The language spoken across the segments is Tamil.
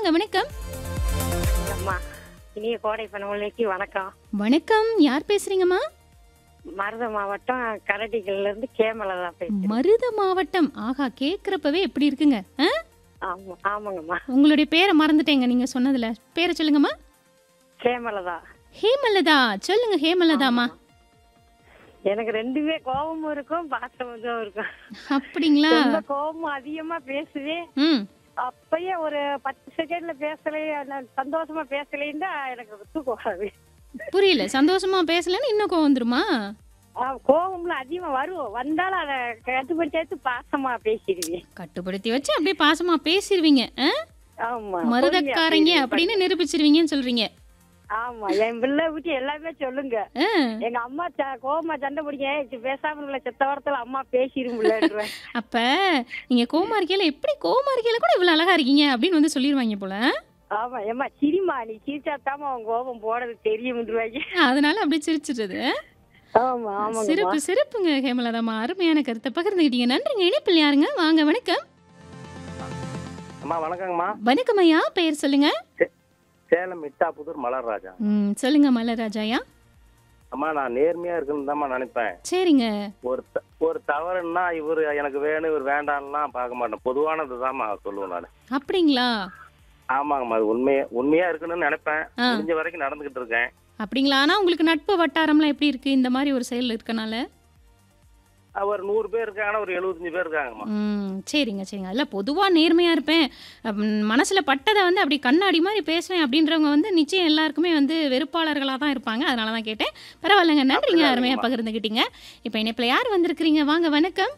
வாங்க வணக்கம் அம்மா இனிய கோடை பணவலைக்கு வணக்கம் வணக்கம் யார் பேசுறீங்கம்மா மருத மாவட்டம் கரடிகள்ல இருந்து கேமலா பேசுறேன் மருத மாவட்டம் ஆகா கேக்குறப்பவே எப்படி இருக்குங்க ஆ? ஆமா ஆமாங்கம்மா உங்களுடைய பேரை மறந்துட்டேங்க நீங்க சொன்னதுல பேரை சொல்லுங்கம்மா கேமலதா ஹேமலதா சொல்லுங்க ஹேமலதாமா எனக்கு ரெண்டுமே கோபமும் இருக்கும் பாசமும் இருக்கும் அப்படிங்களா ரொம்ப கோபமும் அதிகமா பேசுவேன் ம் அப்பயே ஒரு பத்து செகண்ட்ல பேசலை நான் சந்தோஷமா பேசலைன்னா எனக்கு தூக்கம் வராது புரியல சந்தோஷமா பேசலன்னு இன்னும் கோவம் வந்துருமா ஆ, கோபம்ல அதிகமா வரும் வந்தாலும் அதை கட்டுப்படுத்தி பாசமா பேசிடுவேன் கட்டுப்படுத்தி வச்சு அப்படியே பாசமா பேசிடுவீங்க ஆ? ஆமா மருதக்காரங்க பொறுமையா அப்படின்னு நிரூபிச்சிருவீங்கன்னு சொல்றீங்க ஆமா என் பிள்ளை விட்டு எல்லாமே சொல்லுங்க ஆ. எங்க அம்மா ச- கோவமா சண்டை பிடிக்க "ஏய், பேசாம உள்ள செத்த வாரத்துல அம்மா பேசிருமுல்லன்றேன் அப்ப நீங்க கோமா இருக்கையில எப்படி கோமா இருக்கையில கூட இவ்வளவு அழகா இருக்கீங்க அப்படின்னு வந்து சொல்லிடுவாங்க போல ஆமா ஏம்மா சிரிமா நீ சிரிச்சாத்தாம அவன் கோபம் போறது தெரியும்ன்றுவாங்க அதனால அப்படி சிரிச்சிடுறது ஆமா ஆமாங்க சிறப்பு சிறப்புங்க ஹேமலதாமா அருமையான கருத்தை பகிர்ந்துக்கிட்டீங்க நன்றிங்க இணைப்பில் யாருங்க வாங்க வணக்கம் அம்மா வணக்கங்கம்மா வணக்கம் ஐயா பெயர் சொல்லுங்க சேலம் மிட்டாபுதூர் மலர்ராஜா ம் சொல்லுங்க மலராஜாயா அம்மா நான் நேர்மையா இருக்குன்னு தான்மா நினைப்பேன் சரிங்க ஒரு த- ஒரு தவறுன்னா இவர் எனக்கு வேணும் இவர் வேண்டாம்லாம் பார்க்க மாட்டேன் பொதுவானது தான்மா சொல்லுவேன் நான் அப்படிங்களா ஆமாங்கம்மா அது உண்மையா உண்மையா இருக்குன்னு நினைப்பேன் ஆ. முடிஞ்ச வரைக்கும் நடந்துகிட்டு இருக்கேன் அப்படிங்களா ஆனா உங்களுக்கு நட்பு வட்டாரம்லாம் எப்படி இருக்கு இந்த மாதிரி ஒரு செயல் இருக்கனால அஹ் ஒரு நூறு பேர் இருக்காங்கன்னா ஒரு எழுபத்தஞ்சு பேர் இருக்காங்கம்மா ம் சரிங்க சரிங்க அதில் பொதுவாக நேர்மையாக இருப்பேன் மனசில் பட்டதை வந்து அப்படி கண்ணாடி மாதிரி பேசுவேன் அப்படின்றவங்க வந்து நிச்சயம் எல்லாருக்குமே வந்து வெறுப்பாளர்களாக தான் இருப்பாங்க அதனால தான் கேட்டேன் பரவாயில்லைங்க நன்றிங்க அப்படிலாம் அருமையாக இல்லைம்மா. பகிர்ந்துக்கிட்டீங்க இப்போ இணைப்பில் யார் வந்திருக்கிறீங்க வாங்க வணக்கம்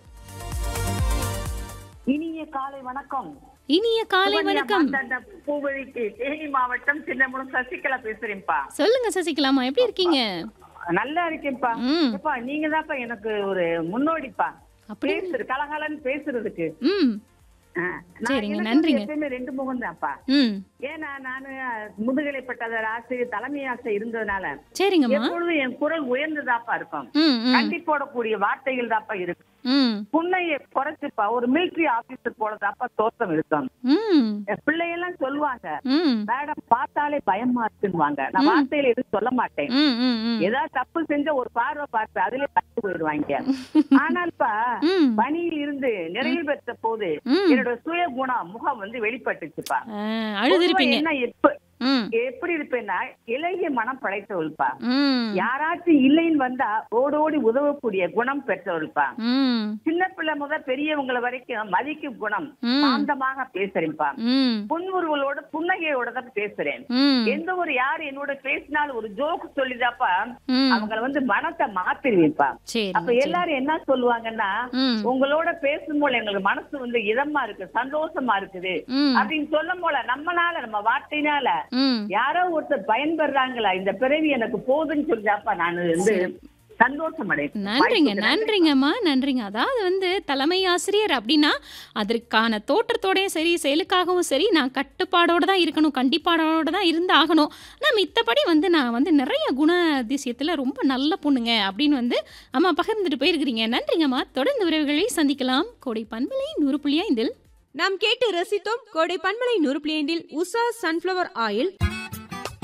இனிய காலை வணக்கம் இனிய காலை சுகன்யா வணக்கம் மாதாண்ட பூவழிக்கு தேனி மாவட்டம் சின்னமுலம் சசிகலா பேசுறேன்ப்பா சொல்லுங்க சசிகலாமா எப்படி இருக்கீங்க நல்லா இருக்கேன்ப்பா ம் எப்பா நீங்க தான்ப்பா எனக்கு ஒரு முன்னோடிப்பா அப்படி பேசுறது கலகலன்னு பேசுறதுக்கு ம் ஆ, நான் சரிங்க, எனக்கு நன்றிங்க. எப்பயுமே ரெண்டு முகம் தான்ப்பா ம் ஏன்னா நானு முதுகலை பட்டதார் ஆசிரியர் தலைமை ஆசை இருந்ததுனால சரிங்கம்மா எப்பொழுதும் என் குரல் உயர்ந்ததாப்பா இருக்கும் ம் ம் கண்டி போடக்கூடிய வார்த்தைகள் தான்ப்பா இருக்கு ம் புன்னையை குறைச்சுப்பா ஒரு மிலிட்டரி ஆபீசர் போலதாப்பா தோற்றம் இருக்கும் ம் என் பிள்ளையெல்லாம் சொல்லுவாங்க ம் மேடம் பார்த்தாலே பயமா இருக்குன்னுவாங்க நான் வார்த்தையில எதுவும் சொல்ல மாட்டேன் ம் ம் ம் ஏதாவது தப்பு செஞ்ச ஒரு பார்வை பார்த்து அதுல தப்பு போயிடுவாங்க ஆனால்ப்பா ம் பணியில் இருந்து நிறைவு பெற்ற போது ம் என்னோட சுய குணம் முகம் வந்து வெளிப்பட்டுச்சுப்பா ஆ, அழுதுருப்பீங்க பொதுவா என்ன எப்ப ம் எப்படி இருப்பேன்னா இளைய மனம் படைத்தவள்பா ம் யாராச்சும் இல்லைன்னு வந்தா ஓடோடி உதவக்கூடிய குணம் பெற்றவள்பா ம் சின்ன பிள்ளை முதல் பெரியவங்களை வரைக்கும் மதிக்கும் குணம் ம். சாந்தமாக பேசுறேன்ப்பா ம் புன்முறுவலோட புன்னகையோட தான் பேசுறேன் ம் எந்த ஒரு யார் என்னோட பேசினாலும் ஒரு ஜோக் சொல்லிதாப்பா ம் அவங்கள வந்து மனத்தை மாத்திருவேப்பா சரி அப்ப எல்லாரும் என்ன சொல்லுவாங்கன்னா ம் உங்களோட பேசும்போது எங்களுக்கு மனசு வந்து இதமா இருக்கு சந்தோஷமா இருக்குது ம் அப்படின்னு சொல்லும் போல நம்மனால நம்ம வார்த்தையினால ம் யாரோ ஒருத்தர் பயன்படுறாங்களா இந்த பிறவி எனக்கு போதுன்னு சொல்லிதாப்பா நான் வந்து சந்தோஷம் அடையேன் நன்றிங்க நன்றிங்கம்மா நன்றிங்க அதாவது வந்து தலைமை ஆசிரியர் அப்படின்னா அதற்கான தோற்றத்தோடையும் சரி செயலுக்காகவும் சரி நான் கட்டுப்பாடோட தான் இருக்கணும் கண்டிப்பாடோட தான் இருந்து ஆகணும் ஆனால் மித்தபடி வந்து நான் வந்து நிறைய குண அதிசயத்தில் ரொம்ப நல்ல பொண்ணுங்க அப்படின்னு வந்து அம்மா பகிர்ந்துட்டு போயிருக்கிறீங்க நன்றிங்கம்மா தொடர்ந்து உறவுகளை சந்திக்கலாம் கோடை பண்பலை நூறு புள்ளி ஐந்தில் நாம் கேட்டு ரசித்தோம் கோடை பன்மலை நூறு புள்ளி ஐந்தில் உஷா சன்ஃப்ளவர் ஆயில்